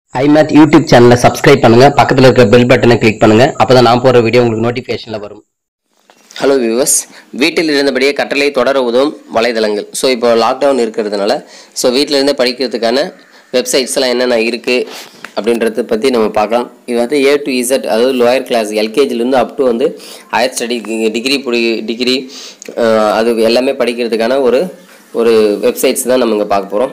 ஐமேத் YouTube சேனலை subscribe பண்ணுங்க பக்கத்தில் இருக்கிற பெல் பட்டனை கிளிக் பண்ணுங்க அப்பதான் நான் போற வீடியோ உங்களுக்கு நோட்டிஃபிகேஷன்ல வரும் ஹலோ வியூவர்ஸ் வீட்டில் இருந்தபடியே கட்டளை தொடர உதவும் வலைதளங்கள் ஸோ இப்போ லாக்டவுன் இருக்கிறதுனால ஸோ வீட்டில் இருந்தே படிக்கிறதுக்கான வெப்சைட்ஸ்லாம் என்னென்ன இருக்குது அப்படின்றத பற்றி நம்ம பார்க்கலாம் இது வந்து ஏ டு இசட் அதாவது லோயர் கிளாஸ் எல்கேஜிலேருந்து அப் டு வந்து ஹையர் ஸ்டடி டிகிரி புடி டிகிரி அது எல்லாமே படிக்கிறதுக்கான ஒரு ஒரு வெப்சைட்ஸ் தான் நம்ம இங்கே பார்க்க போகிறோம்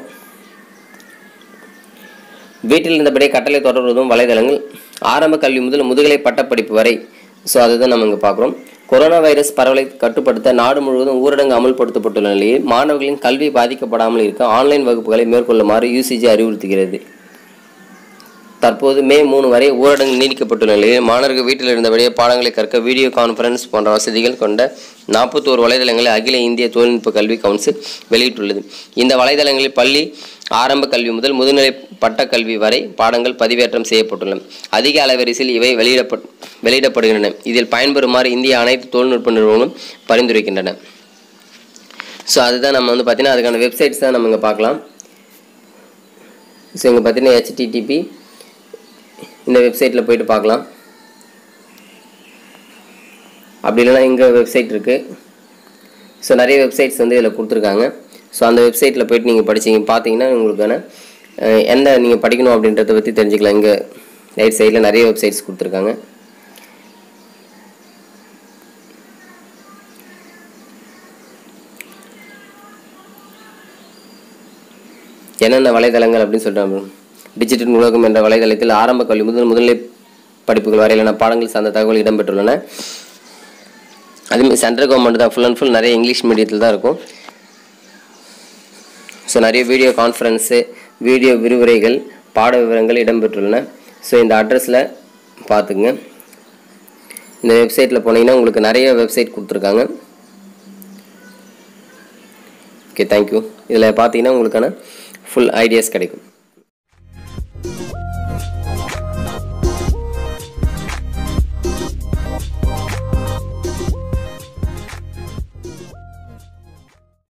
வீட்டில் இருந்தபடியே கட்டளை தொடர்வதும் வலைதளங்கள் ஆரம்ப கல்வி முதல் முதுகலை பட்டப்படிப்பு வரை ஸோ அதுதான் நம்ம இங்கே பார்க்குறோம் கொரோனா வைரஸ் பரவலை கட்டுப்படுத்த நாடு முழுவதும் ஊரடங்கு அமல்படுத்தப்பட்டுள்ள நிலையில் மாணவர்களின் கல்வி பாதிக்கப்படாமல் இருக்க ஆன்லைன் வகுப்புகளை மேற்கொள்ளுமாறு யூசிஜி அறிவுறுத்துகிறது தற்போது மே மூணு வரை ஊரடங்கு நீடிக்கப்பட்டுள்ள நிலையில் மாணவர்கள் வீட்டில் இருந்தபடியே பாடங்களை கற்க வீடியோ கான்ஃபரன்ஸ் போன்ற வசதிகள் கொண்ட நாற்பத்தோரு வலைதளங்களை அகில இந்திய தொழில்நுட்ப கல்வி கவுன்சில் வெளியிட்டுள்ளது இந்த வலைதளங்களில் பள்ளி ஆரம்ப கல்வி முதல் முதுநிலை பட்ட கல்வி வரை பாடங்கள் பதிவேற்றம் செய்யப்பட்டுள்ளன அதிக அலைவரிசையில் இவை வெளியிடப்பட் வெளியிடப்படுகின்றன இதில் பயன்பெறுமாறு இந்திய அனைத்து தொழில்நுட்ப நிறுவனங்களும் பரிந்துரைக்கின்றன ஸோ அதுதான் நம்ம வந்து பார்த்தீங்கன்னா அதுக்கான வெப்சைட்ஸ் தான் நம்ம இங்கே பார்க்கலாம் ஸோ இங்கே பார்த்தீங்கன்னா ஹெச்டிடிபி இந்த வெப்சைட்டில் போயிட்டு பார்க்கலாம் அப்படி இல்லைன்னா இங்கே வெப்சைட் இருக்குது ஸோ நிறைய வெப்சைட்ஸ் வந்து இதில் கொடுத்துருக்காங்க ஸோ அந்த வெப்சைட்டில் போயிட்டு நீங்கள் படிச்சீங்க பார்த்தீங்கன்னா உங்களுக்கான அஹ், என்ன நீங்கள் படிக்கணும் அப்படின்றத பற்றி தெரிஞ்சுக்கலாம் இங்கே ரைட் சைடில் நிறைய வெப்சைட்ஸ் கொடுத்துருக்காங்க என்னென்ன வலைதளங்கள் அப்படின்னு சொல்லிட்டு டிஜிட்டல் நூலகம் என்ற வலைதளத்தில் ஆரம்ப கல்வி முதல் முதல்நிலை படிப்புகள் வரையிலான பாடங்கள் சார்ந்த தகவல் இடம்பெற்றுள்ளன அதுமாதிரி சென்ட்ரல் கவர்மெண்ட் தான் ஃபுல் அண்ட் ஃபுல் நிறைய இங்கிலீஷ் மீடியத்தில் தான் இருக்கும் ஸோ நிறைய வீடியோ கான்ஃபரன்ஸு வீடியோ விரிவுரைகள் பாட விவரங்கள் இடம்பெற்றுள்ளன ஸோ இந்த அட்ரஸில் பார்த்துங்க இந்த வெப்சைட்டில் போனீங்கன்னா உங்களுக்கு நிறைய வெப்சைட் கொடுத்துருக்காங்க ஓகே தேங்க்யூ இதில் பார்த்தீங்கன்னா உங்களுக்கான ஃபுல் ஐடியாஸ் கிடைக்கும்